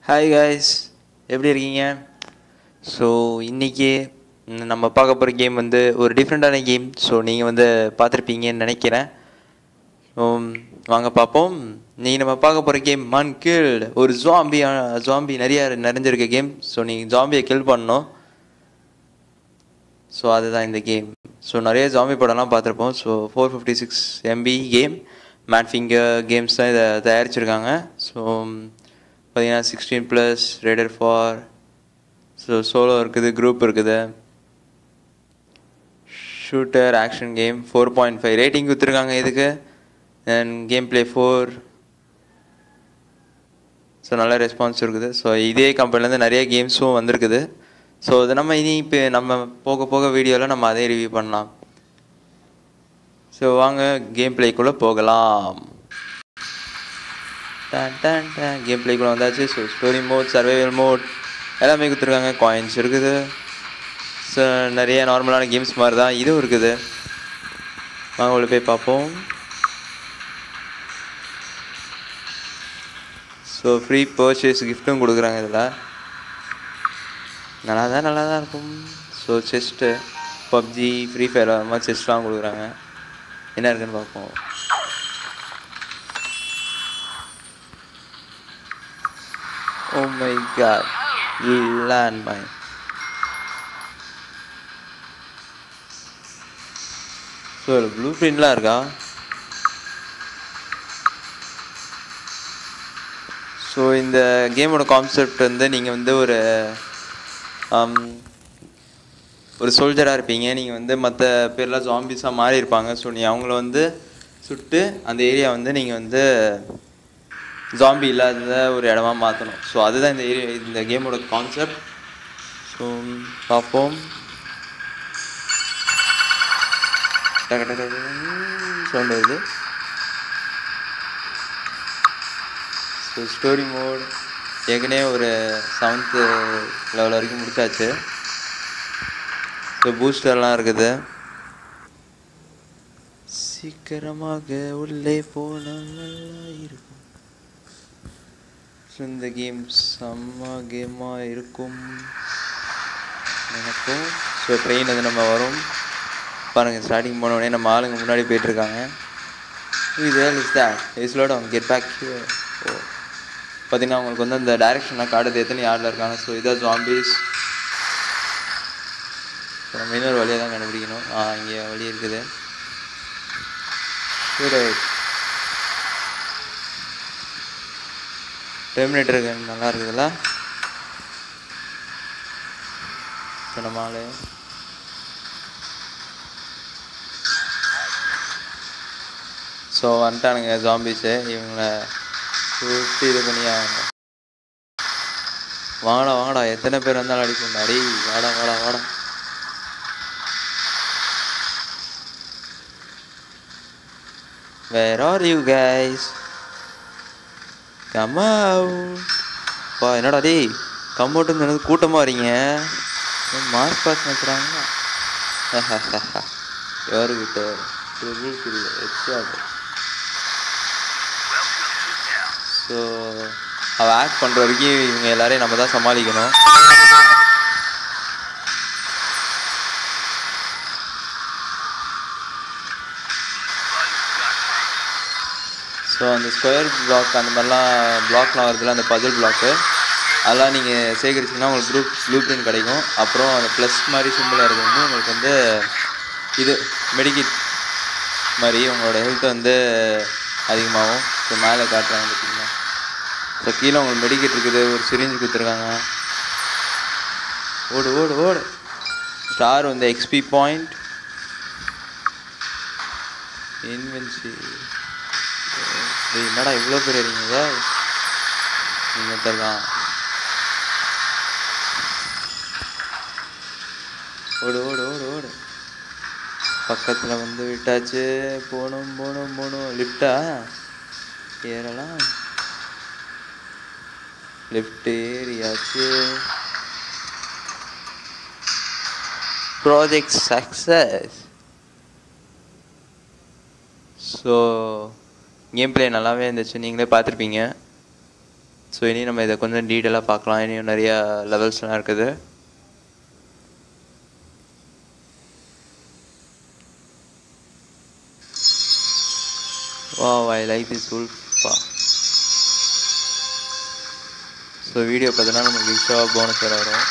Hi guys எப்படி இருக்கீங்க so இன்றைக்கி நம்ம பார்க்க போகிற கேம் வந்து ஒரு டிஃப்ரெண்ட்டான கேம் ஸோ நீங்கள் வந்து பார்த்துருப்பீங்கன்னு நினைக்கிறேன் உம், வாங்க பார்ப்போம் நீங்கள் நம்ம பார்க்க போகிற கேம் மன் கீழ் ஒரு ஜாம்பி ஜாம்பி நிறைய நிறைஞ்சிருக்க கேம் ஸோ நீங்கள் ஜாம்பியை கில் பண்ணணும் ஸோ அதுதான் இந்த கேம் ஸோ நிறைய ஜாம்பி படம்லாம் பார்த்துருப்போம் so four fifty six MB game Mad Finger Games தான் இதை தயாரிச்சிருக்காங்க ஸோ பார்த்தீங்கன்னா sixteen plus rated for so solo இருக்குது குரூப் இருக்குது shooter action game four point five rating கொடுத்துருக்காங்க இதுக்கு then game play four so நல்ல ரெஸ்பான்ஸ் இருக்குது ஸோ இதே கம்பெனிலேருந்து நிறைய கேம்ஸும் வந்திருக்குது ஸோ இது நம்ம இனி இப்போ நம்ம போக போக வீடியோவில் நம்ம அதே ரிவ்யூ பண்ணலாம் ஸோ வாங்க கேம் ப்ளேக்குள்ளே போகலாம் டன் டன் டன் கேம் ப்ளேக்குள்ளே வந்தாச்சு so story mode survival mode எல்லாமே கொடுத்துருக்காங்க காயின்ஸ் இருக்குது ஸோ நிறைய நார்மலான கேம்ஸ் மாதிரி தான் இதுவும் இருக்குது வாங்க உள்ள போய் பார்ப்போம் ஸோ ஃப்ரீ பர்ச்சேஸ் கிஃப்ட்டும் கொடுக்குறாங்க இதில் நல்லா தான் நல்லா தான் இருக்கும் so chest PUBG Free Fire அது மாதிரி செஸ்ட்லாம் கொடுக்குறாங்க என்ன இருக்குன்னு பார்ப்போம் oh my God land mine so blue பிரிண்ட்லாம் இருக்கா ஸோ இந்த கேமோட கான்செப்ட் வந்து நீங்கள் வந்து ஒரு ஆம், ஒரு சோல்ஜராக இருப்பீங்க நீங்கள் வந்து மற்ற பேர்லாம் ஜாம்பிஸாக மாறி இருப்பாங்க ஸோ நீ அவங்கள வந்து சுட்டு அந்த ஏரியா வந்து நீங்கள் வந்து ஜாம்பி இல்லாத ஒரு இடமா மாற்றணும் ஸோ அதுதான் இந்த ஏரியா இந்த கேமோட கான்செப்ட் ஸோ பார்ப்போம் சவுண்ட் வருது ஸோ ஸ்டோரி மோட் ஏற்கனவே ஒரு செவன்த்து லெவல் வரைக்கும் முடிச்சாச்சு ஸோ பூஸ்டர்லாம் இருக்குது சீக்கிரமாக உள்ளே போனால் நல்லா இருக்கும் ஸோ இந்த கேம் செம்ம கேமாக இருக்கும் நினைப்போம் ஸோ ட்ரெயின் வந்து நம்ம வரும் பாருங்கள் ஸ்டார்டிங் போன உடனே நம்ம ஆளுங்க முன்னாடி போயிட்டுருக்காங்க இது இஸ் தேட் இஸ் லோட் அவங்க கெட் பேக் ஓ பார்த்தீங்கன்னா உங்களுக்கு வந்து அந்த டைரக்ஷன்லாம் காட்டுது எத்தனை யாரில் இருக்காங்க ஸோ இதான் ஜாம்பிஸ் ஸோ நம்ம இன்னொரு வழியாக தான் கண்டுபிடிக்கணும் ஆ இங்கே வழி இருக்குது டெர்மினேட்டர் நல்லா இருக்குதுல்ல ஸோ நம்ம ஆளு ஸோ வந்துட்டானுங்க ஜாம்பிஸு இவங்களை சுட்டு இது பண்ணி ஆகணும் வாடா வாடா எத்தனை பேர் வந்தாலும் அடிக்கும் அடி வாடா வாடா வாடா where are you guys come out பா என்னடா டேய் கம் அவுட்டுன்னு சொன்னது கூட்டமாக வரீங்க மார்க் பாஸ் நினைக்கிறாங்க யாருக்கிட்ட ரூல்ஸ் இல்லை எக்ஸ்ட்ரா ஸோ அவள் ஆக்ட் பண்ணுற வரைக்கும் இவங்க எல்லாரையும் நம்ம தான் சமாளிக்கணும் ஸோ அந்த ஸ்கொயர் பிளாக் அந்த மாதிரிலாம் பிளாக்லாம் வருதுல அந்த பஜல் பிளாக்கு அதெல்லாம் நீங்கள் சேகரிச்சிங்கன்னா உங்களுக்கு குரூப் ப்ளூ பிரிண்ட் கிடைக்கும் அப்புறம் அந்த ப்ளஸ் மாதிரி சிம்பிளாக இருக்கிறது வந்து உங்களுக்கு வந்து இது மெடிக்கிட் மாதிரி உங்களோட ஹெல்த் வந்து அதிகமாகும் ஸோ மேலே காட்டுறாங்க பார்த்தீங்களா ஸோ கீழே உங்களுக்கு மெடிக்கெட் இருக்குது ஒரு சிரிஞ்சு கொடுத்துருக்காங்க ஓடு ஓடு ஓடு ஸ்டார் வந்து எக்ஸ்பி பாயிண்ட் இன்வென்சி என்னடா இவ்வளோ பேர் இருக்கீங்க நீங்கள் தரலாம் ஓடு ஓடு ஓடு ஓடு பக்கத்தில் வந்து விட்டாச்சு போகணும் போகணும் போகணும் லிஃப்டா ஏறலாம் லிஃப்ட் ஏறியாச்சு project success so game play நல்லாவே இருந்துச்சு நீங்களே பார்த்துருப்பீங்க ஸோ இனி நம்ம இதை கொஞ்சம் டீட்டெயிலாக பார்க்கலாம் இனியும் நிறையா லெவல்ஸ்லாம் இருக்குது வா ஐ லைக் திஸ் உல்ஃபா ஸோ வீடியோ பார்த்தீங்கன்னா நமக்கு எக்ஸ்ட்ரா போனஸ் வேறு வரும்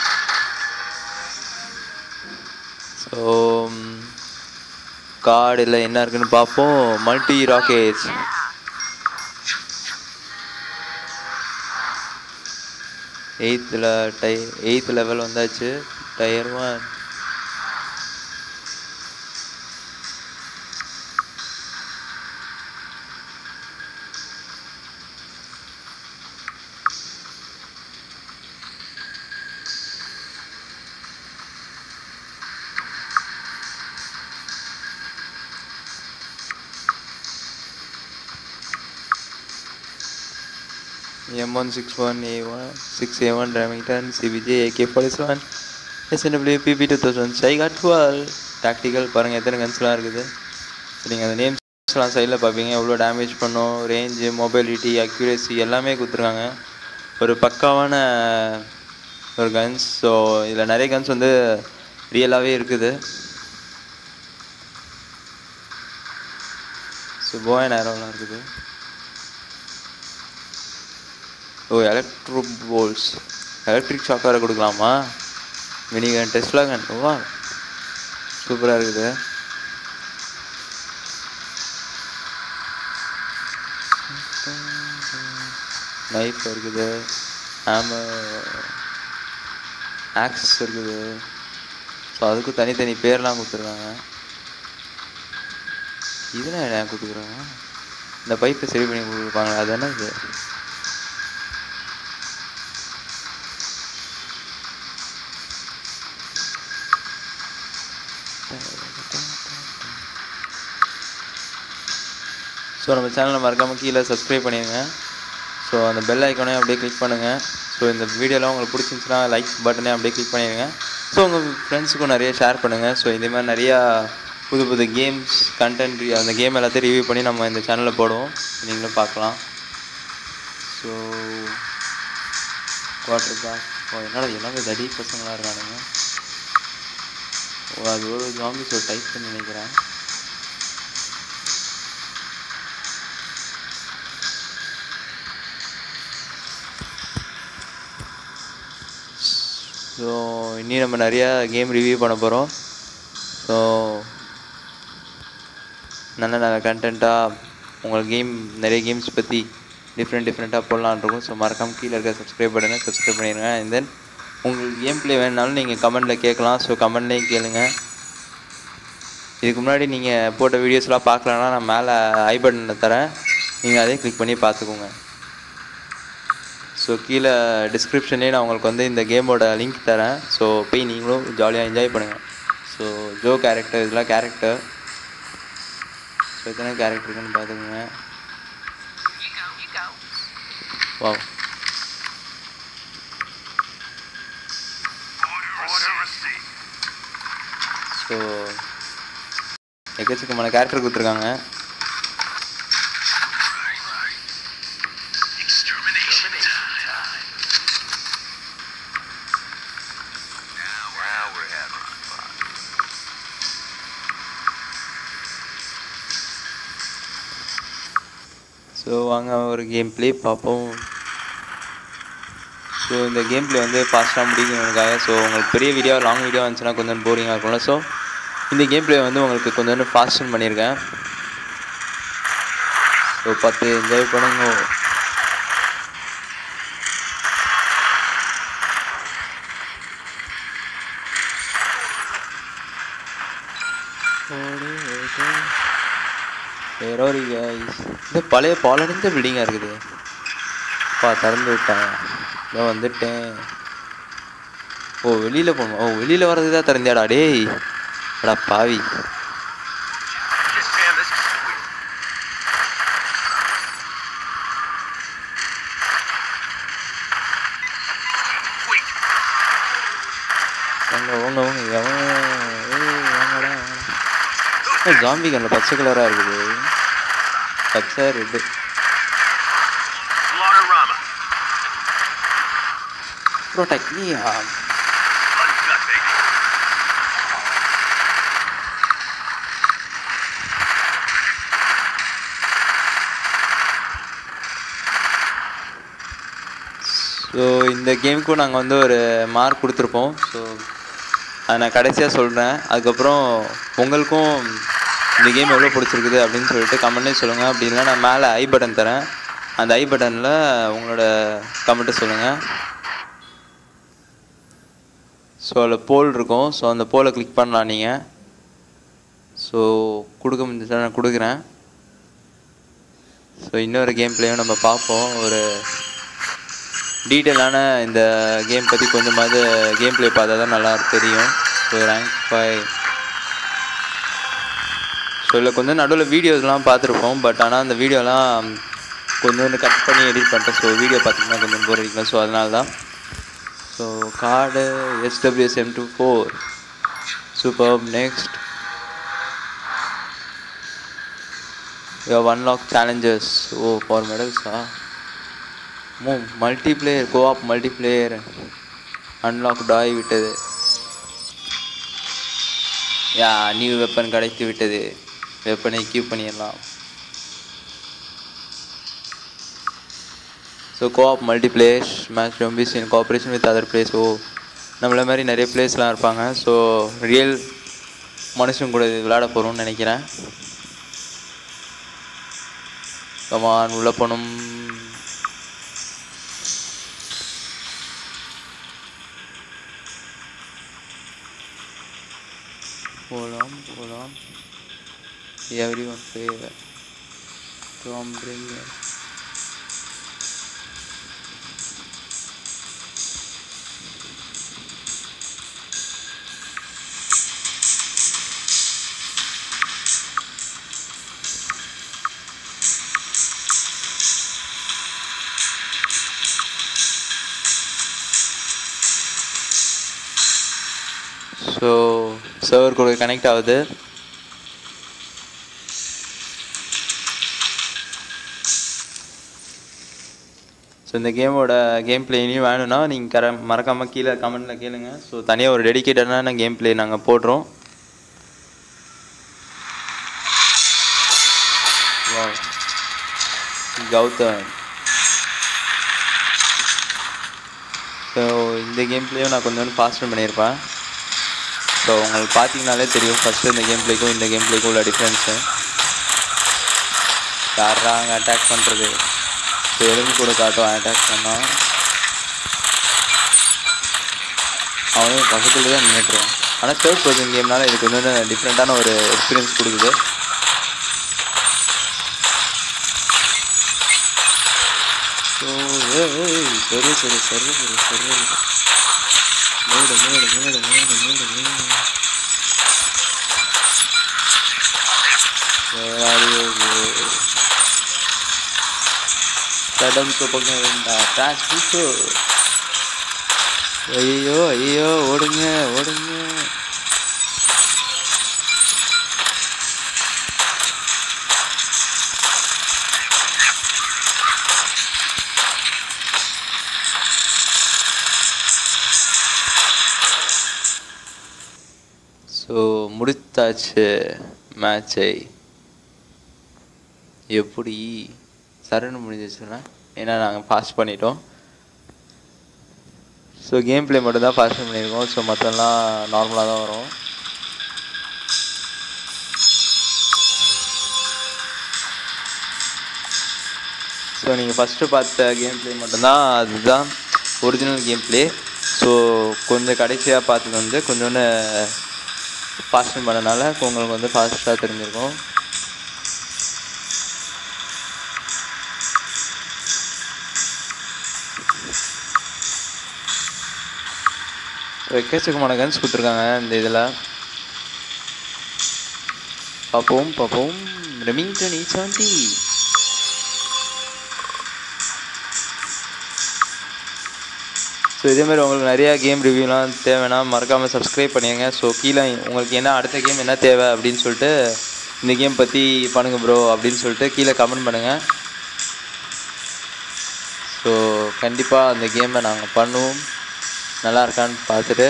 ஸோ கார்டில் என்ன இருக்குன்னு பார்ப்போம் மல்டி ராக்கெட்ஸ் எயித்தில் டை எயித் லெவல் வந்தாச்சு tier one M161 A1 6A1 Remington CBJ AK47 SNW PP 2000 I got 12 tactical பாருங்கள் எத்தனை கன்ஸ்லாம் இருக்குது ஸோ நீங்கள் அந்த நேம்ஸ்லாம் சைடில் பார்ப்பீங்க எவ்வளோ டேமேஜ் பண்ணும் ரேஞ்சு மொபைலிட்டி அக்யூரேசி எல்லாமே கொடுத்துருக்காங்க ஒரு பக்காவான ஒரு கன்ஸ் ஸோ இதில் நிறைய கன்ஸ் வந்து ரியலாகவே இருக்குது ஸோ போய நேரம்லாம் இருக்குது oh electro poles electric shock வேறு கொடுக்கலாமா மினிகன் டெஸ்ட்லா கன் வா சூப்பராக இருக்குது நைஃப் இருக்குது ஹேமர் ஆக்ஸ் இருக்குது ஸோ அதுக்கும் தனித்தனி பேர்லாம் கொடுத்துருக்காங்க இதெல்லாம் என்ன கொடுத்துருக்காங்க இந்த பைப்பை சரி பண்ணி கொடுப்பாங்க அது என்ன இது ஸோ நம்ம சேனலை மறக்காமல் கீழே சப்ஸ்கிரைப் பண்ணிடுங்க ஸோ அந்த பெல் ஐக்கானே அப்படியே கிளிக் பண்ணுங்கள் ஸோ இந்த வீடியோலாம் உங்களுக்கு பிடிச்சிருந்துச்சுன்னா லைக் பட்டனே அப்படியே கிளிக் பண்ணிடுங்க ஸோ உங்கள் ஃப்ரெண்ட்ஸுக்கும் நிறைய ஷேர் பண்ணுங்கள் ஸோ இதே மாதிரி நிறையா புது புது கேம்ஸ் கண்டென்ட் அந்த கேம் எல்லாத்தையும் ரிவ்யூ பண்ணி நம்ம இந்த சேனலில் போடுவோம் நீங்களும் பார்க்கலாம் ஸோ குவார்டர் பேக் ஓ என்னடா எல்லாமே தடி பசங்களாக இருக்கானுங்க ஓ அது ஒரு ஜாம்பிஸ் ஒரு டைப் பண்ணி நினைக்கிறேன் ஸோ இனி நம்ம நிறையா கேம் ரிவ்யூ பண்ண போகிறோம் ஸோ நல்ல நல்ல கண்டென்ட்டாக உங்களுக்கு கேம் நிறைய கேம்ஸ் பற்றி டிஃப்ரெண்ட் டிஃப்ரெண்ட்டாக போடலான் இருக்கும் ஸோ மறக்காமல் கீழே இருக்க சப்ஸ்கிரைப் பண்ணுங்கள் சப்ஸ்கிரைப் பண்ணிடுங்க அண்ட் தென் உங்களுக்கு கேம் ப்ளே வேணுனாலும் நீங்கள் கமெண்ட்டில் கேட்கலாம் ஸோ கமெண்ட்லேயும் கேளுங்க இதுக்கு முன்னாடி நீங்கள் போட்ட வீடியோஸ்லாம் பார்க்கலன்னா நான் மேலே ஐ பட்டனில் தரேன் நீங்கள் அதே கிளிக் பண்ணி பார்த்துக்கோங்க ஸோ கீழே டிஸ்கிரிப்ஷன்லேயே நான் உங்களுக்கு வந்து இந்த கேமோட லிங்க் தரேன் ஸோ போய் நீங்களும் ஜாலியாக என்ஜாய் பண்ணுங்கள் ஸோ ஜோ கேரக்டர் இதெல்லாம் கேரக்டர் ஸோ எத்தனை கேரக்டர் இருக்குன்னு பார்த்துக்கோங்க வா ஸோ எக்கச்சக்கமான கேரக்டர் கொடுத்துருக்காங்க ஸோ வாங்க ஒரு கேம் ப்ளே பார்ப்போம் ஸோ இந்த கேம் ப்ளே வந்து ஃபாஸ்ட்டாக முடிக்கணுக்காக ஸோ உங்களுக்கு பெரிய வீடியோ லாங் வீடியோ வந்துச்சுன்னா கொஞ்சம் போரிங்காக இருக்கும்ல ஸோ இந்த கேம் ப்ளே வந்து உங்களுக்கு கொஞ்சம் ஃபாஸ்டன் பண்ணியிருக்கேன் ஸோ பார்த்து என்ஜாய் பண்ணுங்க வேறொரு guys. இந்த பழைய பாலடைந்த பில்டிங்காக இருக்குது பா திறந்து விட்டாங்க இதோ வந்துட்டேன் ஓ வெளியில் போகணும் ஓ வெளியில் வர்றது தான் திறந்தியாடா டேய் அடா பாவி Just man, this is weird. Wait, வாங்க வாங்க வாங்க எவன் ஏய் வாங்கடா வாங்கடா ஜாம்பி கண்ணில் பச்சை கலராக இருக்குது பச்சை red Slaughterama. protect me. Um, Uncut, baby. So இந்த கேமுக்கும் நாங்கள் வந்து ஒரு மார்க் கொடுத்துருப்போம் ஸோ அதை நான் கடைசியாக சொல்கிறேன் அதுக்கப்புறம் உங்களுக்கும் இந்த கேம் எவ்வளோ பிடிச்சிருக்குது அப்படின்னு சொல்லிட்டு கமெண்ட்லேயும் சொல்லுங்கள் அப்படி இல்லைனா நான் மேலே ஐ பட்டன் தரேன் அந்த ஐ பட்டனில் உங்களோட கமெண்ட்டை சொல்லுங்கள் ஸோ அதில் போல் இருக்கும் ஸோ அந்த போலை கிளிக் பண்ணலாம் நீங்கள் ஸோ கொடுக்க முடிஞ்சா நான் கொடுக்குறேன் ஸோ இன்னொரு கேம் பிளேயும் நம்ம பார்ப்போம் ஒரு டீட்டெயிலான இந்த கேம் பற்றி கொஞ்சமாவது கேம் ப்ளே பார்த்தா தான் நல்லா தெரியும் ஸோ ரேங்க் ஃபைவ் ஸோ இதில் கொஞ்சம் நடுவில் வீடியோஸ்லாம் பார்த்துருப்போம் பட் ஆனால் அந்த வீடியோலாம் கொஞ்சோண்டு கட் பண்ணி எடிட் பண்ணிட்டேன் ஸோ வீடியோ பார்த்தீங்கன்னா கொஞ்சம் போர் அடிக்கலாம் ஸோ அதனால தான் so card SWS M two four super next you one lock challenges oh for மெடல்ஸா மோ மல்டிப்ளேயர் கோஆப் மல்டிப்ளேயர் அன்லாக்ட் ஆகிவிட்டது யா நியூ வெப்பன் கிடைத்து விட்டது வெப்பனை கீப் பண்ணிடலாம் ஸோ கோஆப் மல்டிப்ளேயர் மேட்ச் ரொம்பிஸ் in cooperation with other players oh நம்மள மாதிரி நிறைய பிளேஸ்லாம் இருப்பாங்க ஸோ ரியல் மனுஷன் கூட இது விளையாட போகிறோம்னு நினைக்கிறேன் கமான் உள்ள போகணும் போகலாம் போகலாம் everyone favour Tom bring so server கூட கனெக்ட் ஆகுது ஸோ இந்த கேமோட கேம் பிளேனையும் வேணும்னா நீங்கள் கர மறக்காமல் கீழே கமெண்ட்டில் கேளுங்க ஸோ தனியாக ஒரு டெடிக்கேட்டடான கேம் பிளே நாங்கள் போடுறோம் Wow. கௌதம் ஸோ இந்த கேம் பிளேயும் நான் கொஞ்சம் ஃபாஸ்ட் பண்ணியிருப்பேன் ஸோ உங்களுக்கு பார்த்தீங்கனாலே தெரியும் ஃபஸ்ட்டு இந்த கேம் பிளேக்கும் இந்த கேம் பிளேக்கும் உள்ள டிஃப்ரென்ஸு யாரா அங்கே அட்டாக் பண்ணுறது ஸோ எலும்பு கூட காட்டும் அட்டாக் பண்ணால் அவனும் பக்கத்துல தான் நின்றுட்டுருவான் ஆனால் தேர்ட் பர்சன் கேம்னால இது கொஞ்சம் டிஃப்ரெண்ட்டான ஒரு எக்ஸ்பீரியன்ஸ் கொடுக்குது ஸோ சரி சரி சரி சரி சரி மேடு மேடு மேடு மேடு மேடு மேடு சடம் துப்பங்க வேண்டாம் டிரான்ஸ்மிஷன் ஐயோ ஐயோ ஓடுங்க ஓடுங்க ஸோ முடித்தாச்சு மேட்சை எப்படி சரணு முடிஞ்சிச்சுன்னா ஏன்னா நாங்கள் பாஸ் பண்ணிட்டோம் ஸோ கேம் ப்ளே மட்டும் தான் ஃபாஸ்ட் பண்ணியிருக்கோம் ஸோ மற்றெல்லாம் நார்மலாக தான் வரும் ஸோ நீங்கள் ஃபஸ்ட்டு பார்த்த கேம் ப்ளே மட்டும்தான் அதுதான் ஒரிஜினல் கேம் ப்ளே ஸோ கொஞ்சம் கடைசியாக பார்த்தது வந்து கொஞ்சோண்டு ஃபாஸ்ட் பண்ணனால உங்களுக்கு வந்து ஃபாஸ்ட்டாக தெரிஞ்சிருக்கும் எக்கச்சக்கமான கன்ஸ் கொடுத்துருக்காங்க இந்த இதில் பார்ப்போம் பார்ப்போம் ரெமிங்டன் எயிட் செவன்ட்டி ஸோ இதேமாதிரி உங்களுக்கு நிறையா கேம் ரிவ்யூலாம் தேவைன்னா மறக்காமல் சப்ஸ்கிரைப் பண்ணிடுங்க ஸோ கீழே உங்களுக்கு என்ன அடுத்த கேம் என்ன தேவை அப்படின்னு சொல்லிட்டு இந்த கேம் பற்றி பண்ணுங்க ப்ரோ அப்படின்னு சொல்லிட்டு கீழே கமெண்ட் பண்ணுங்கள் ஸோ கண்டிப்பாக அந்த கேமை நாங்கள் பண்ணுவோம் நல்லா இருக்கான்னு பார்த்துட்டு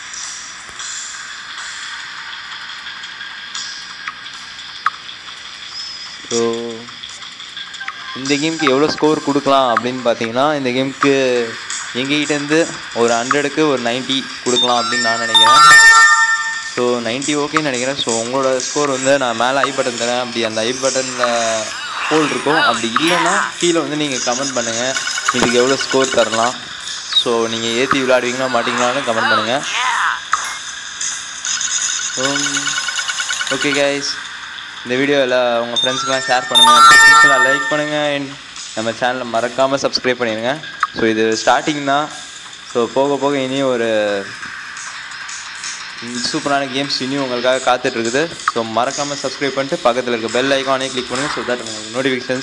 ஸோ இந்த கேமுக்கு எவ்வளோ ஸ்கோர் கொடுக்கலாம் அப்படின்னு பார்த்தீங்கன்னா இந்த கேமுக்கு எங்ககிட்டேருந்து ஒரு ஹண்ட்ரடுக்கு ஒரு 90 கொடுக்கலாம் அப்படின்னு நான் நினைக்கிறேன் ஸோ 90 ஓகேன்னு நினைக்கிறேன் ஸோ உங்களோட ஸ்கோர் வந்து நான் மேலே ஐ பட்டன் தரேன் அப்படி அந்த ஐ பட்டனில் ஹோல் இருக்கும் அப்படி இல்லைன்னா கீழே வந்து நீங்கள் கமெண்ட் பண்ணுங்கள் இதுக்கு எவ்வளோ ஸ்கோர் தரலாம் ஸோ நீங்கள் ஏற்றி விளையாடுவீங்களா மாட்டீங்களான்னு கமெண்ட் பண்ணுங்கள் ஓகே கைஸ் இந்த வீடியோவில் உங்கள் ஃப்ரெண்ட்ஸ்க்கெலாம் ஷேர் பண்ணுங்கள் ஃப்ரெண்ட்ஸ்க்கெலாம் லைக் பண்ணுங்கள் and நம்ம சேனலை மறக்காமல் சப்ஸ்கிரைப் பண்ணிடுங்க ஸோ இது ஸ்டார்டிங் தான் ஸோ போக போக இனியும் ஒரு சூப்பரான கேம்ஸ் இனியும் உங்களுக்காக காத்துட்ருக்குது ஸோ மறக்காமல் சப்ஸ்கிரைப் பண்ணிட்டு பக்கத்தில் இருக்க பெல் ஐக்கானே கிளிக் பண்ணுங்கள் ஸோ தட் உங்களுக்கு நோட்டிஃபிகேஷன்ஸ்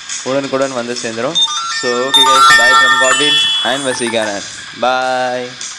உடனுக்குடன் வந்து சேர்ந்துடும் so okay guys bye from Godwin and வசிகாரன் பாய்